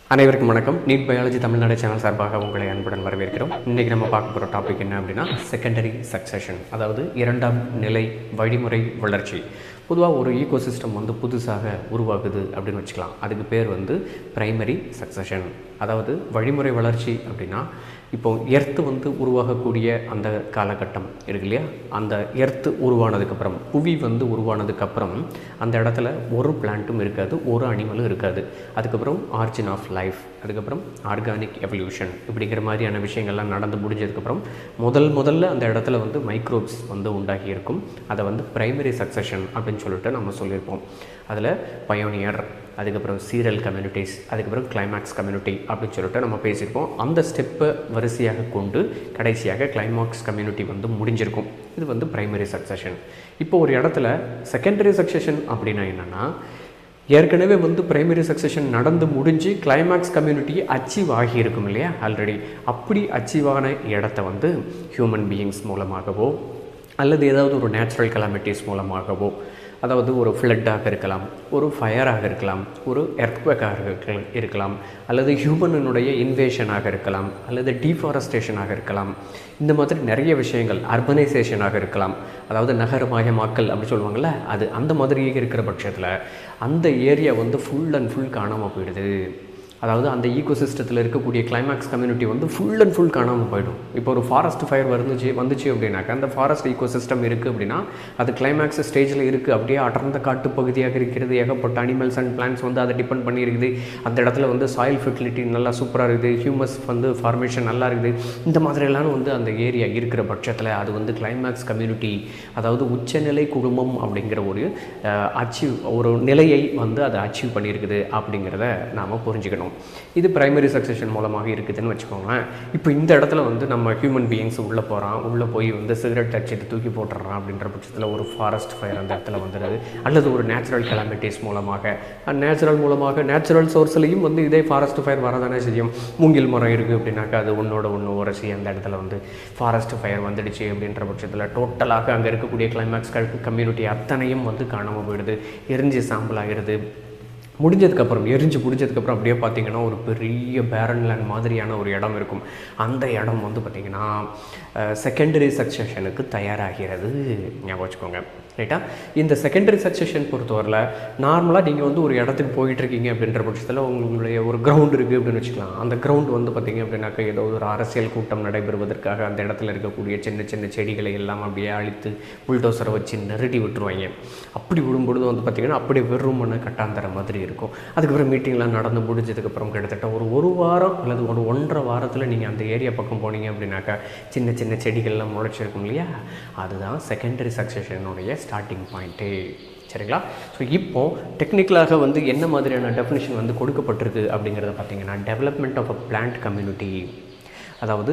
அனைவருக்கும் வணக்கம் NEET biology Tamil Nadu channel சார்பாக உங்களை அன்புடன் வரவேற்கிறோம் இன்றைக்கி நம்ம பார்க்க போகிற டாபிக் என்ன அப்படின்னா செகண்டரி சக்சஷன் அதாவது இரண்டாம் நிலை வழிமுறை வளர்ச்சி பொதுவாக ஒரு ஈகோசிஸ்டம் வந்து புதுசாக உருவாகுது அப்படின்னு வச்சுக்கலாம் அதுக்கு பேர் வந்து பிரைமரி சக்சஷன் அதாவது வழிமுறை வளர்ச்சி அப்படின்னா இப்போ எர்த்து வந்து உருவாகக்கூடிய அந்த காலகட்டம் இருக்கு இல்லையா அந்த எர்த்து உருவானதுக்கப்புறம் புவி வந்து உருவானதுக்கப்புறம் அந்த இடத்துல ஒரு பிளான்ட்டும் இருக்காது ஒரு அனிமலும் இருக்காது அதுக்கப்புறம் ஆர்ஜின் ஆஃப் லைஃப் அதுக்கப்புறம் ஆர்கானிக் எவல்யூஷன் இப்படிங்கிற மாதிரியான விஷயங்கள்லாம் நடந்து முடிஞ்சதுக்கப்புறம் முதல் முதல்ல அந்த இடத்துல வந்து மைக்ரோப்ஸ் வந்து உண்டாகி இருக்கும் அதை வந்து பிரைமரி சக்சஷன் அப்படின்னு சொல்லிட்டு நம்ம சொல்லியிருப்போம் அதில் பயோனியர் அதுக்கப்புறம் சீரியல் கம்யூனிட்டிஸ் அதுக்கப்புறம் கிளைமேக்ஸ் கம்யூனிட்டி அப்படின்னு சொல்லிட்டு நம்ம பேசியிருப்போம் அந்த ஸ்டெப்பை வரிசையாக கொண்டு கடைசியாக கிளைமாக்ஸ் கம்யூனிட்டி வந்து முடிஞ்சிருக்கும் இது வந்து பிரைமரி சக்சஷன் இப்போ ஒரு இடத்துல செகண்டரி சக்சஷன் அப்படின்னா என்னென்னா ஏற்கனவே வந்து பிரைமரி சக்சஷன் நடந்து முடிஞ்சு கிளைமேக்ஸ் கம்யூனிட்டி அச்சீவ் ஆகியிருக்கும் இல்லையா ஆல்ரெடி அப்படி அச்சீவ் ஆன இடத்த வந்து ஹியூமன் பீயிங்ஸ் மூலமாகவோ அல்லது ஏதாவது ஒரு நேச்சுரல் கலாமிட்டிஸ் மூலமாகவோ அதாவது ஒரு ஃப்ளட்டாக இருக்கலாம் ஒரு ஃபயராக இருக்கலாம் ஒரு எர்த்வேக்காக இருக்கலாம் அல்லது ஹியூமனுடைய இன்வேஷனாக இருக்கலாம் அல்லது டீஃபாரஸ்டேஷனாக இருக்கலாம் இந்த மாதிரி நிறைய விஷயங்கள் அர்பனைசேஷனாக இருக்கலாம் அதாவது நகரமயமாக்கல் அப்படி சொல்லுவாங்கள்ல அது அந்த மாதிரி இருக்கிற பட்சத்தில் அந்த ஏரியா வந்து ஃபுல் அண்ட் ஃபுல் காணாமல் போயிடுது அதாவது அந்த ஈகோ சிஸ்டத்தில் இருக்கக்கூடிய கிளைமேக்ஸ் கம்யூனிட்டி வந்து ஃபுல் அண்ட் ஃபுல் காணாமல் போயிடும் இப்போ ஒரு ஃபாரஸ்ட் ஃபயர் வந்துச்சு வந்துச்சு அப்படின்னாக்கா அந்த ஃபாரஸ்ட் ஈகோ சிஸ்டம் இருக்குது அப்படின்னா அது கிளைமேக்ஸ் ஸ்டேஜில் இருக்குது அப்படியே அடர்ந்த காட்டு பகுதியாக இருக்கிறது ஏகப்பட்ட அனிமல்ஸ் அண்ட் பிளான்ஸ் வந்து அதை டிபெண்ட் பண்ணியிருக்குது அந்த இடத்துல வந்து சாயில் ஃபெர்டிலிட்டி நல்லா சூப்பராக இருக்குது ஹியூமஸ் வந்து ஃபார்மேஷன் நல்லா இருக்குது இந்த மாதிரிலாம் வந்து அந்த ஏரியா இருக்கிற பட்சத்தில் அது வந்து கிளைமேக்ஸ் கம்யூனிட்டி அதாவது உச்சநிலை குடும்பம் அப்படிங்கிற ஒரு அச்சீவ் ஒரு நிலையை வந்து அதை அச்சீவ் பண்ணியிருக்குது அப்படிங்கிறத நாம் புரிஞ்சுக்கணும் இது பிரைமரி சக்சஷன் மூலமாக இருக்குதுன்னு வச்சுக்கோங்களேன் இப்போ இந்த இடத்துல வந்து நம்ம ஹியூமன் பீயிங்ஸ் உள்ளே போகிறான் உள்ளே போய் வந்து சிகரெட் அடிச்சுட்டு தூக்கி போட்டுறான் அப்படின்ற பட்சத்தில் ஒரு ஃபாரஸ்ட் ஃபயர் அந்த இடத்துல வந்துடுது அல்லது ஒரு நேச்சுரல் கலாமிட்டிஸ் மூலமாக நேச்சுரல் மூலமாக நேச்சுரல் சோர்ஸ்லையும் வந்து இதே ஃபாரஸ்ட் ஃபயர் வரதானே செய்யும் மூங்கில் மரம் இருக்குது அப்படின்னாக்கா அது ஒன்றோட ஒன்று உரசி அந்த இடத்துல வந்து ஃபாரஸ்ட் ஃபயர் வந்துடுச்சு அப்படின்ற பட்சத்தில் டோட்டலாக அங்கே இருக்கக்கூடிய கிளைமேக்ஸ் கம்யூனிட்டி அத்தனையும் வந்து காணாமல் போயிடுது எரிஞ்சு சாம்பல் ஆகிடுது முடிஞ்சதுக்கப்புறம் எரிஞ்சு முடிஞ்சதுக்கப்புறம் அப்படியே பார்த்தீங்கன்னா ஒரு பெரிய பேரன் லேண்ட் மாதிரியான ஒரு இடம் இருக்கும் அந்த இடம் வந்து பார்த்திங்கன்னா செகண்டரி சக்சஷனுக்கு தயாராகிறது ஞாபகம் வச்சுக்கோங்க ரைட்டா இந்த செகண்டரி சக்சஷன் பொறுத்தவரையில் நார்மலாக நீங்கள் வந்து ஒரு இடத்துக்கு போயிட்டுருக்கீங்க அப்படின்ற பட்சத்தில் உங்களுடைய ஒரு கிரவுண்ட் இருக்குது அப்படின்னு வச்சுக்கலாம் அந்த கிரவுண்ட் வந்து பார்த்திங்க அப்படின்னாக்கா ஏதோ ஒரு அரசியல் கூட்டம் நடைபெறுவதற்காக அந்த இடத்துல இருக்கக்கூடிய சின்ன சின்ன செடிகளை எல்லாம் அப்படியே அழித்து புல்டோசரை வச்சு நெருடி விட்டுருவாங்க அப்படி விடும்பொழுது வந்து பார்த்திங்கன்னா அப்படியே வெறும் மண்ணை கட்டாந்தர மாதிரி இருக்கும் அதுக்கப்புறம் மீட்டிங்லாம் நடந்து முடிஞ்சதுக்கப்புறம் கிட்டத்தட்ட ஒரு ஒரு வாரம் அல்லது ஒரு ஒன்றரை வாரத்தில் நீங்கள் அந்த ஏரியா பக்கம் போனீங்க அப்படின்னாக்கா சின்ன சின்ன செடிகள்லாம் முளைச்சிருக்கும் இல்லையா அதுதான் செகண்டரி சக்சஷனுடைய ஸ்டார்டிங் பாயிண்ட்டு சரிங்களா ஸோ இப்போ டெக்னிக்கலாக வந்து என்ன மாதிரியான டெஃபினிஷன் வந்து கொடுக்கப்பட்டிருக்கு அப்படிங்கிறத பார்த்தீங்கன்னா development of a plant community அதாவது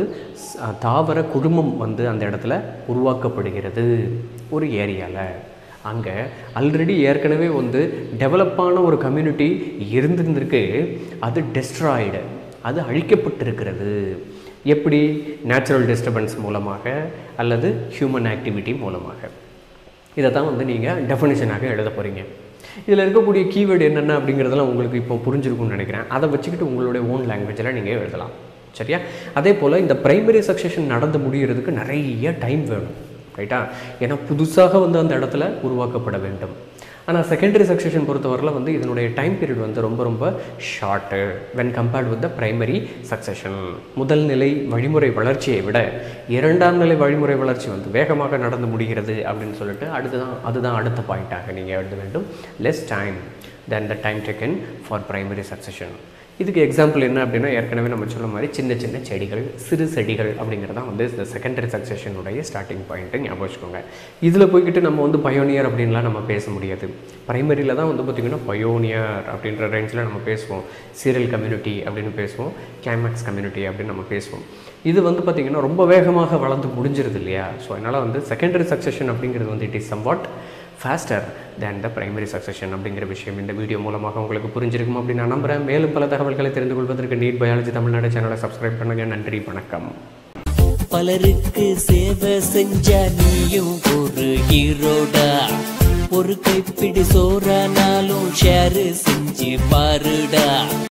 தாவர குடும்பம் வந்து அந்த இடத்துல உருவாக்கப்படுகிறது ஒரு ஏரியாவில் அங்கே ஆல்ரெடி ஏற்கனவே வந்து டெவலப்பான ஒரு கம்யூனிட்டி இருந்திருந்திருக்கு அது டெஸ்ட்ராய்டு அது அழிக்கப்பட்டிருக்கிறது எப்படி நேச்சுரல் டிஸ்டர்பன்ஸ் மூலமாக அல்லது ஹியூமன் ஆக்டிவிட்டி மூலமாக இதை தான் வந்து நீங்கள் டெஃபினேஷனாக எழுத போகிறீங்க இதில் இருக்கக்கூடிய கீவேர்டு என்னென்ன அப்படிங்கிறதெல்லாம் உங்களுக்கு இப்போ புரிஞ்சிருக்கும்னு நினைக்கிறேன் அதை வச்சுக்கிட்டு உங்களுடைய ஓன் லாங்குவேஜில் நீங்கள் எழுதலாம் சரியா அதே போல் இந்த ப்ரைமரி சக்சஷன் நடந்து முடிகிறதுக்கு நிறைய டைம் வேணும் ரைட்டா ஏன்னா புதுசாக வந்து அந்த இடத்துல உருவாக்கப்பட வேண்டும் ஆனால் செகண்டரி சக்சஷன் பொறுத்தவரையில் வந்து இதனுடைய டைம் பீரியட் வந்து ரொம்ப ரொம்ப short when compared with the primary succession முதல் நிலை வழிமுறை வளர்ச்சியை விட இரண்டாம் நிலை வழிமுறை வளர்ச்சி வந்து வேகமாக நடந்து முடிகிறது அப்படின்னு சொல்லிட்டு அடுத்துதான் அதுதான் அடுத்த பாயிண்ட்டாக நீங்கள் எழுத வேண்டும் less time then the time taken for primary succession இதுக்கு எக்ஸாம்பிள் என்ன அப்படின்னா ஏற்கனவே நம்ம சொல்ல மாதிரி சின்ன சின்ன செடிகள் சிறு செடிகள் அப்படிங்கிறது தான் வந்து இந்த செகண்டரி சக்சஷனுடைய ஸ்டார்டிங் பாயிண்ட்டு ஞாபகம் வச்சுக்கோங்க இதில் போய்கிட்டு நம்ம வந்து பயோனியர் அப்படின்லாம் நம்ம பேச முடியாது ப்ரைமரியில் தான் வந்து பார்த்திங்கன்னா பயோனியர் அப்படின்ற ரேஞ்சில் நம்ம பேசுவோம் சீரியல் கம்யூனிட்டி அப்படின்னு பேசுவோம் கிளைமேக்ஸ் கம்யூனிட்டி அப்படின்னு நம்ம பேசுவோம் இது வந்து பார்த்திங்கன்னா ரொம்ப வேகமாக வளர்ந்து முடிஞ்சிருது இல்லையா ஸோ அதனால் வந்து செகண்டரி சக்சஷன் அப்படிங்கிறது வந்து it is somewhat faster than the primary succession அப்படிங்கிற விஷயம் இந்த வீடியோ மூலமாக உங்களுக்கு புரிஞ்சிருக்கும் அப்படின்னு நான் நம்புகிறேன் மேலும் பல தகவல்களை தெரிந்து கொள்வதற்கு நீட் பயாலஜி தமிழ்நாடு சேனலை சப்ஸ்கிரைப் பண்ணுங்கள் நன்றி வணக்கம் பலருக்கு சேவை செஞ்ச நீயும் ஒரு ஹீரோடா ஒரு கைப்பிடி சோறானாலும் ஷேர் செஞ்சு பாருடா